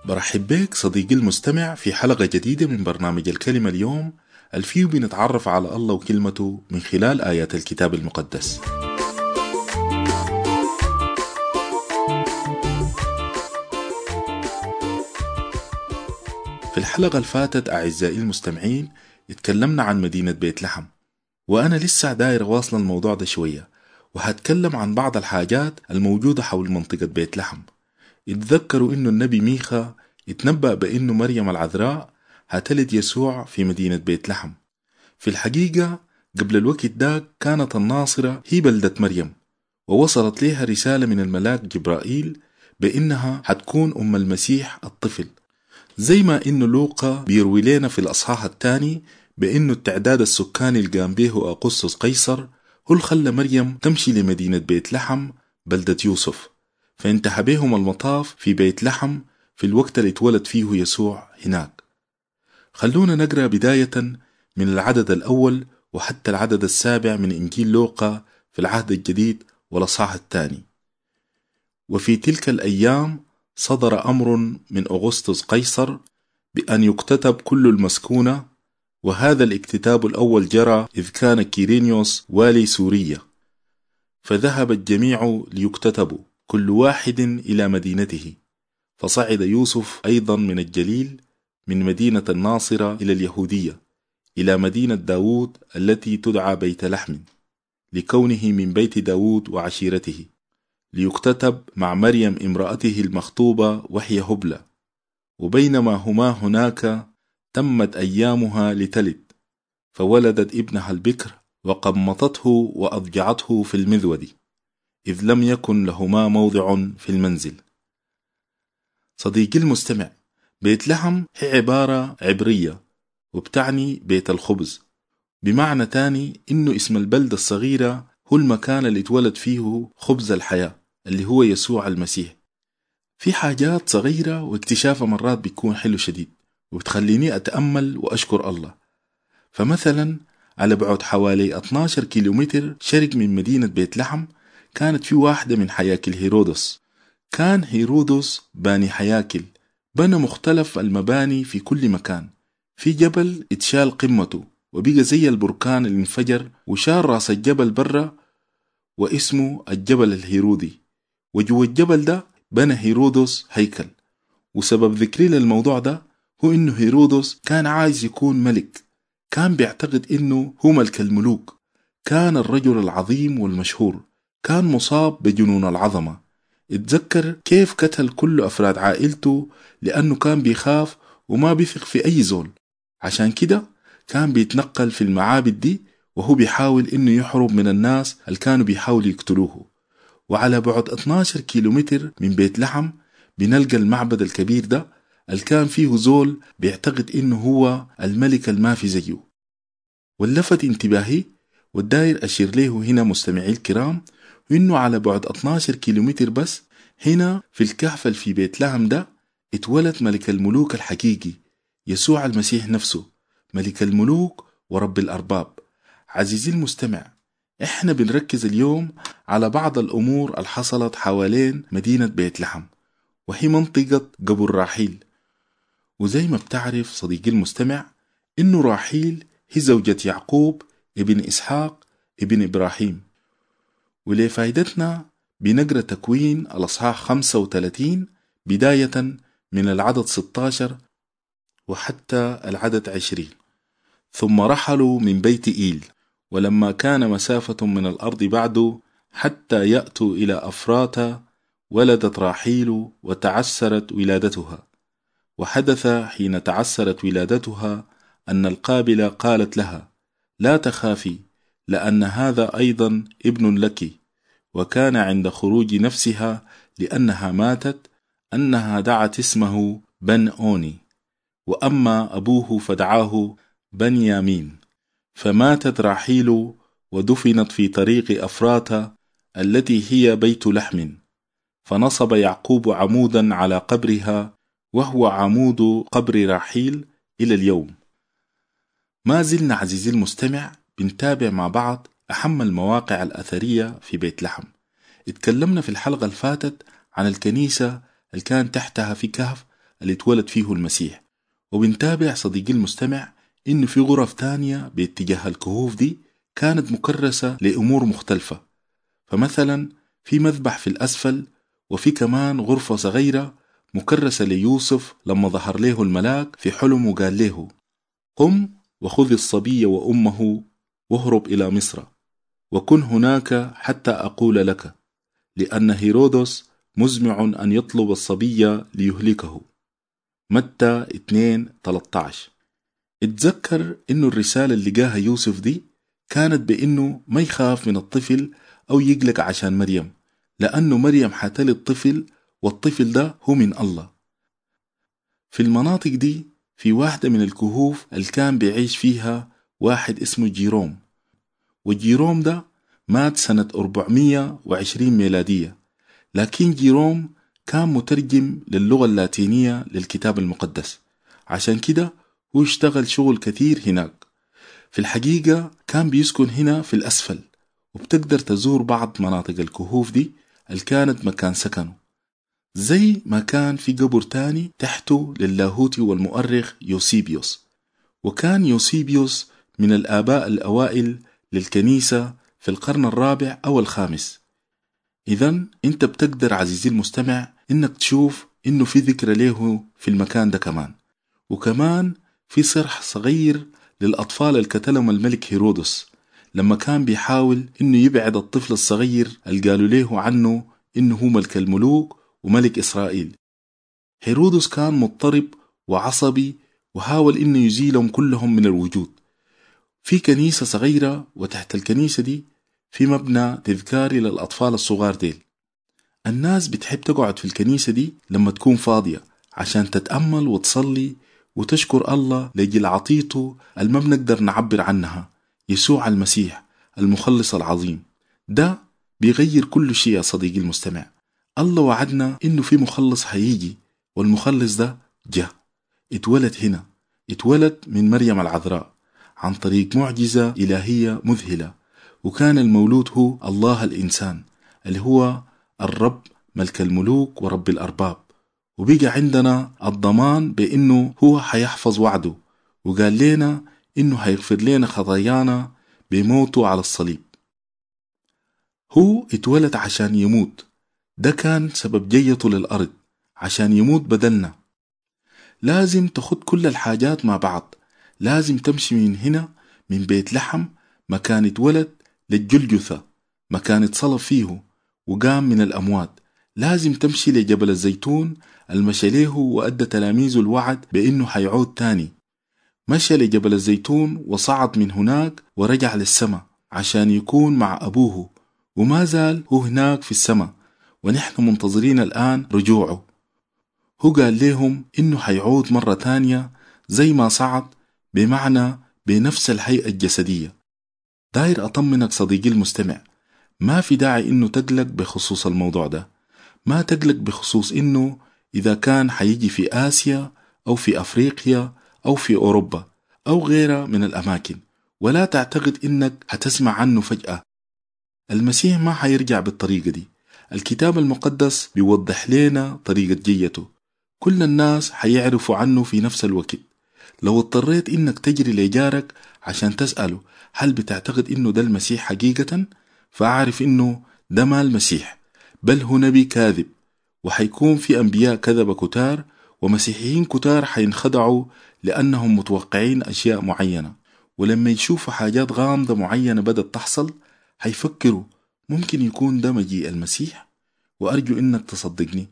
برحب بك صديقي المستمع في حلقة جديدة من برنامج الكلمة اليوم الفيو بنتعرف على الله وكلمته من خلال آيات الكتاب المقدس في الحلقة الفاتت أعزائي المستمعين اتكلمنا عن مدينة بيت لحم وأنا لسه داير واصل الموضوع ده شوية وهتكلم عن بعض الحاجات الموجودة حول منطقة بيت لحم اتذكروا إنه النبي ميخا اتنبأ بإنه مريم العذراء هتلد يسوع في مدينة بيت لحم في الحقيقة قبل الوقت ده كانت الناصرة هي بلدة مريم ووصلت لها رسالة من الملاك جبرائيل بإنها حتكون أم المسيح الطفل زي ما إنه لوقا بيروي لنا في الأصحاح الثاني بإنه التعداد السكاني اللي قام به أغسطس قيصر هو اللي خلى مريم تمشي لمدينة بيت لحم بلدة يوسف فانتهى بهم المطاف في بيت لحم في الوقت اللي اتولد فيه يسوع هناك خلونا نقرأ بداية من العدد الأول وحتى العدد السابع من إنجيل لوقا في العهد الجديد والأصحاح الثاني وفي تلك الأيام صدر أمر من أغسطس قيصر بأن يكتتب كل المسكونة وهذا الاكتتاب الأول جرى إذ كان كيرينيوس والي سوريا فذهب الجميع ليكتتبوا كل واحد إلى مدينته فصعد يوسف أيضا من الجليل من مدينة الناصرة إلى اليهودية إلى مدينة داود التي تدعى بيت لحم لكونه من بيت داود وعشيرته ليكتتب مع مريم امرأته المخطوبة وهي هبلة وبينما هما هناك تمت أيامها لتلد فولدت ابنها البكر وقمطته وأضجعته في المذود إذ لم يكن لهما موضع في المنزل صديقي المستمع بيت لحم هي عبارة عبرية وبتعني بيت الخبز بمعنى تاني إنه اسم البلدة الصغيرة هو المكان اللي اتولد فيه خبز الحياة اللي هو يسوع المسيح في حاجات صغيرة واكتشافها مرات بيكون حلو شديد وبتخليني أتأمل وأشكر الله فمثلا على بعد حوالي 12 كيلومتر شرق من مدينة بيت لحم كانت في واحدة من حياكل هيرودس كان هيرودس باني حياكل بنى مختلف المباني في كل مكان في جبل اتشال قمته وبقى زي البركان اللي انفجر وشال راس الجبل برا واسمه الجبل الهيرودي وجوا الجبل ده بنى هيرودس هيكل وسبب ذكري للموضوع ده هو انه هيرودس كان عايز يكون ملك كان بيعتقد انه هو ملك الملوك كان الرجل العظيم والمشهور كان مصاب بجنون العظمة اتذكر كيف قتل كل أفراد عائلته لأنه كان بيخاف وما بيثق في أي زول عشان كده كان بيتنقل في المعابد دي وهو بيحاول إنه يحرب من الناس اللي كانوا بيحاولوا يقتلوه وعلى بعد 12 كيلومتر من بيت لحم بنلقى المعبد الكبير ده اللي كان فيه زول بيعتقد إنه هو الملك الما في زيه واللفت انتباهي والداير أشير له هنا مستمعي الكرام وإنه على بعد 12 كيلومتر بس هنا في الكهف اللي في بيت لحم ده اتولد ملك الملوك الحقيقي يسوع المسيح نفسه ملك الملوك ورب الأرباب عزيزي المستمع احنا بنركز اليوم على بعض الأمور اللي حصلت حوالين مدينة بيت لحم وهي منطقة قبر راحيل وزي ما بتعرف صديقي المستمع إنه راحيل هي زوجة يعقوب ابن إسحاق ابن إبراهيم ولفائدتنا بنقرأ تكوين الأصحاح 35 بداية من العدد 16 وحتى العدد 20 ثم رحلوا من بيت إيل ولما كان مسافة من الأرض بعد حتى يأتوا إلى أفراتا ولدت راحيل وتعسرت ولادتها وحدث حين تعسرت ولادتها أن القابلة قالت لها لا تخافي لأن هذا أيضا ابن لك وكان عند خروج نفسها لأنها ماتت أنها دعت اسمه بن أوني وأما أبوه فدعاه بن يامين فماتت راحيل ودفنت في طريق أفراتا التي هي بيت لحم فنصب يعقوب عمودا على قبرها وهو عمود قبر راحيل إلى اليوم ما زلنا عزيزي المستمع بنتابع مع بعض أهم المواقع الأثرية في بيت لحم اتكلمنا في الحلقة الفاتت عن الكنيسة اللي كان تحتها في كهف اللي اتولد فيه المسيح وبنتابع صديقي المستمع إنه في غرف تانية باتجاه الكهوف دي كانت مكرسة لأمور مختلفة فمثلا في مذبح في الأسفل وفي كمان غرفة صغيرة مكرسة ليوسف لما ظهر له الملاك في حلم وقال له قم وخذ الصبي وأمه واهرب إلى مصر وكن هناك حتى أقول لك لأن هيرودس مزمع أن يطلب الصبي ليهلكه متى 2 13 اتذكر إنه الرسالة اللي جاها يوسف دي كانت بإنه ما يخاف من الطفل أو يقلق عشان مريم لأنه مريم حتلد طفل والطفل ده هو من الله في المناطق دي في واحدة من الكهوف اللي كان بيعيش فيها واحد اسمه جيروم وجيروم ده مات سنة 420 ميلادية لكن جيروم كان مترجم للغة اللاتينية للكتاب المقدس عشان كده هو اشتغل شغل كثير هناك في الحقيقة كان بيسكن هنا في الأسفل وبتقدر تزور بعض مناطق الكهوف دي اللي كانت مكان سكنه زي ما كان في قبر تاني تحته للاهوتي والمؤرخ يوسيبيوس وكان يوسيبيوس من الآباء الأوائل للكنيسة في القرن الرابع أو الخامس إذا أنت بتقدر عزيزي المستمع إنك تشوف إنه في ذكرى له في المكان ده كمان وكمان في صرح صغير للأطفال الكتلم الملك هيرودس لما كان بيحاول إنه يبعد الطفل الصغير اللي قالوا له عنه إنه هو ملك الملوك وملك إسرائيل هيرودس كان مضطرب وعصبي وحاول إنه يزيلهم كلهم من الوجود في كنيسة صغيرة وتحت الكنيسة دي في مبنى تذكاري للأطفال الصغار ديل الناس بتحب تقعد في الكنيسة دي لما تكون فاضية عشان تتأمل وتصلي وتشكر الله لجل عطيته الما بنقدر نعبر عنها يسوع المسيح المخلص العظيم ده بيغير كل شيء يا صديقي المستمع الله وعدنا إنه في مخلص هيجي والمخلص ده جه اتولد هنا اتولد من مريم العذراء عن طريق معجزة إلهية مذهلة وكان المولود هو الله الإنسان اللي هو الرب ملك الملوك ورب الأرباب وبقى عندنا الضمان بأنه هو حيحفظ وعده وقال لنا إنه حيغفر لنا خطايانا بموته على الصليب هو اتولد عشان يموت ده كان سبب جيته للأرض عشان يموت بدلنا لازم تخد كل الحاجات مع بعض لازم تمشي من هنا من بيت لحم مكان اتولد للجلجثة مكان اتصلب فيه وقام من الأموات لازم تمشي لجبل الزيتون المشى ليه وأدى تلاميذه الوعد بأنه حيعود تاني مشى لجبل الزيتون وصعد من هناك ورجع للسماء عشان يكون مع أبوه وما زال هو هناك في السماء ونحن منتظرين الآن رجوعه هو قال لهم إنه حيعود مرة تانية زي ما صعد بمعنى بنفس الهيئة الجسدية داير أطمنك صديقي المستمع ما في داعي إنه تقلق بخصوص الموضوع ده ما تقلق بخصوص إنه إذا كان حيجي في آسيا أو في أفريقيا أو في أوروبا أو غيرها من الأماكن ولا تعتقد إنك هتسمع عنه فجأة المسيح ما حيرجع بالطريقة دي الكتاب المقدس بيوضح لنا طريقة جيته كل الناس حيعرفوا عنه في نفس الوقت لو اضطريت إنك تجري لجارك عشان تسأله هل بتعتقد إنه ده المسيح حقيقة فأعرف إنه ده ما المسيح بل هو نبي كاذب وحيكون في أنبياء كذبة كتار ومسيحيين كتار حينخدعوا لأنهم متوقعين أشياء معينة ولما يشوفوا حاجات غامضة معينة بدأت تحصل حيفكروا ممكن يكون ده مجيء المسيح وأرجو إنك تصدقني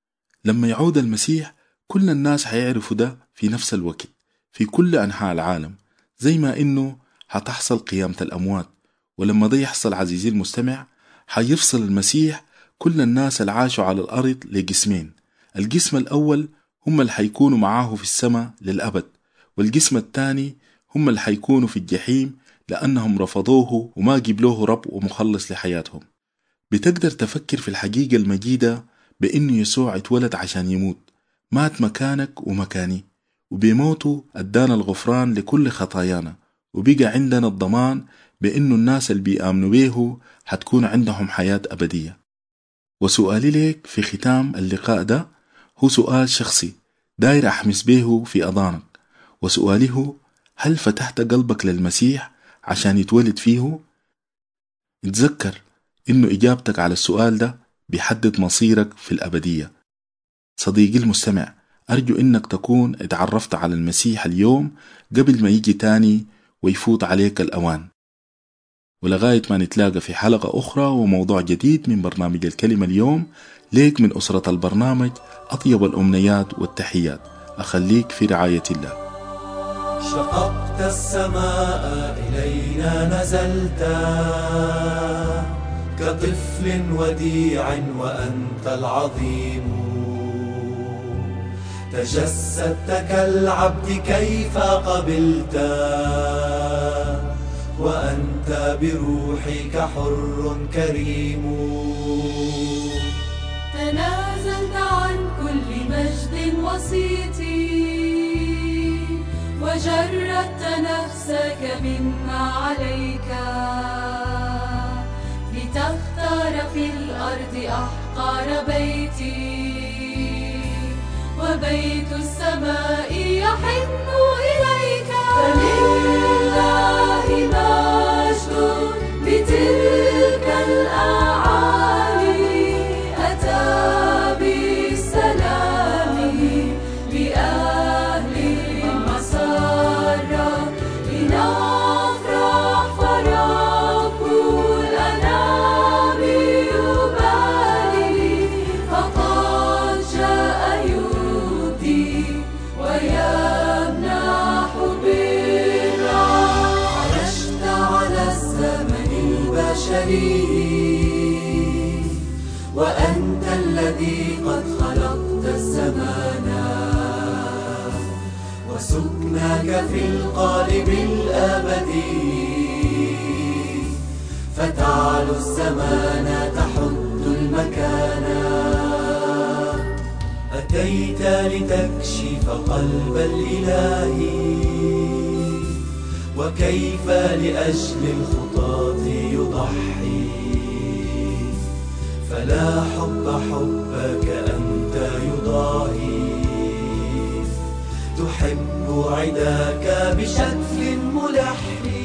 لما يعود المسيح كل الناس حيعرفوا ده في نفس الوقت في كل أنحاء العالم زي ما إنه حتحصل قيامة الأموات ولما ده يحصل عزيزي المستمع حيفصل المسيح كل الناس اللي عاشوا على الأرض لقسمين القسم الأول هم اللي حيكونوا معاه في السماء للأبد والقسم الثاني هم اللي حيكونوا في الجحيم لأنهم رفضوه وما قبلوه رب ومخلص لحياتهم بتقدر تفكر في الحقيقة المجيدة بإنه يسوع اتولد عشان يموت مات مكانك ومكاني وبموته أدانا الغفران لكل خطايانا وبقى عندنا الضمان بإنه الناس اللي بيآمنوا بيه حتكون عندهم حياة أبدية وسؤالي لك في ختام اللقاء ده هو سؤال شخصي داير أحمس به في أذانك وسؤالي هو هل فتحت قلبك للمسيح عشان يتولد فيه؟ اتذكر إنه إجابتك على السؤال ده بيحدد مصيرك في الأبدية صديقي المستمع أرجو إنك تكون اتعرفت على المسيح اليوم قبل ما يجي تاني ويفوت عليك الأوان ولغاية ما نتلاقى في حلقة أخرى وموضوع جديد من برنامج الكلمة اليوم ليك من أسرة البرنامج أطيب الأمنيات والتحيات أخليك في رعاية الله شققت السماء إلينا نزلت كطفل وديع وأنت العظيم تجسدت كالعبد كيف قبلت وأنت بروحك حر كريم تنازلت عن كل مجد وصيتي وجردت نفسك مما عليك لتختار في الأرض أحقار بيتي وبيت السماء يحن إليك فلله مجد بتلك الأعالي أتى بالسلام لأهل المسرة لنفرح فرح الأنام يبالي فقد جاء يبدي ويمنح برا عرشت على الزمن البشري وأنت الذي قد خلقت الزمان وسكنك في القالب الأبدي فتعلو الزمان تحد المكان أتيت لتكشف قلب الإله وكيف لأجل الخطاة يضحي فلا حب حبك أنت يضاهي تحب عداك بشكل ملحي